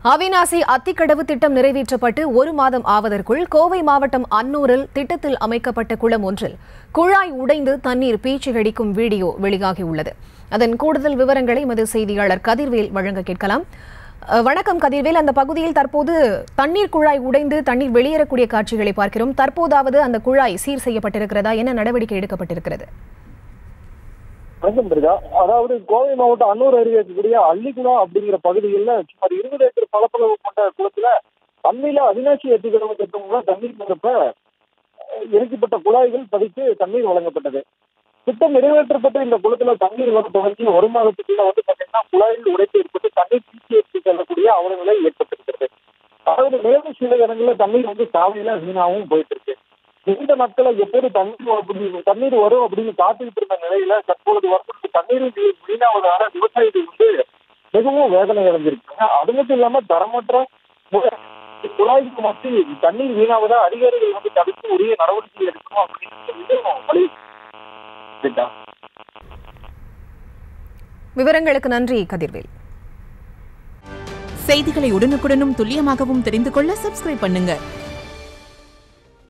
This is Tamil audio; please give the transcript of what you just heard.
அவிநாசி அத்திக்கடவு திட்டம் நிறைவேற்றப்பட்டு ஒரு மாதம் ஆவதற்குள் கோவை மாவட்டம் அன்னூரில் திட்டத்தில் அமைக்கப்பட்ட குளம் ஒன்றில் குழாய் உடைந்து தண்ணீர் பீச்சிகடிக்கும் வீடியோ வெளியாகியுள்ளது அதன் கூடுதல் விவரங்களை எமது செய்தியாளர் கதிர்வேல் வழங்க கேட்கலாம் அஹ், வணக்கம் கதிர்வேல் அந்த பகுதியில் தற்போது தண்ணீர் குழாய் உடைந்து தண்ணீர் வெளியேறக்கூடிய காட்சிகளை பார்க்கிறோம் தற்போதாவது அந்த குழாய் சீர் செய்யப்பட்டிருக்கிறதா என்ன நடவடிக்கை எடுக்கப்பட்டிருக்கிறது வணக்கம் பிரிதா அதாவது கோவை மாவட்டம் அன்னூர் அருகே இருக்கக்கூடிய அள்ளிக்குளம் அப்படிங்கிற பகுதியில் சுமார் இருபது ஏக்கர் பரப்பளவு கொண்ட குளத்துல தண்ணியில அவினாசி எத்திக்கிழமை திட்டம் மூலம் தண்ணீர் வந்தப்ப இறக்கப்பட்ட குழாய்கள் பதித்து தண்ணீர் வழங்கப்பட்டது திட்டம் நிறைவேற்றப்பட்ட இந்த குளத்துல தண்ணீர் வர தொடங்கி ஒரு மாதத்துக்குள்ள வந்து பாத்தீங்கன்னா குழாயில் உடைப்பு ஏற்பட்டு தண்ணீர் பீச்சி எடுத்து செல்லக்கூடிய அவல நிலை ஏற்பட்டிருக்கிறது அதாவது மேலும் சில இடங்கள்ல தண்ணீர் வந்து சாவையில வீணாவும் போயிட்டு இருக்கு நீண்ட நாட்களா எப்போது தண்ணீர் வரும் அப்படி தண்ணீர் வரும் அப்படின்னு காத்துக்கிட்டு இருந்த நிலையில தற்பொழுது வருஷத்துக்கு தண்ணீர் வீ- வீணாவதால விவசாயிகள் வந்து மிகவும் வேதனை அடைஞ்சிருக்காங்க அது மட்டும் இல்லாம தரமற்ற முறை- குழாய்க்கு மத்தியில் தண்ணீர் வீணாவதா அதிகாரிகள் வந்து தடுத்து உரிய நடவடிக்கை எடுக்கணும் அப்படின்னு சொல்லி வலி இருக்கா விவரங்களுக்கு நன்றி கதிர்வேல் செய்திகளை உடனுக்குடனும் துல்லியமாகவும் தெரிந்து கொள்ள சப்ஸ்கிரைப் பண்ணுங்க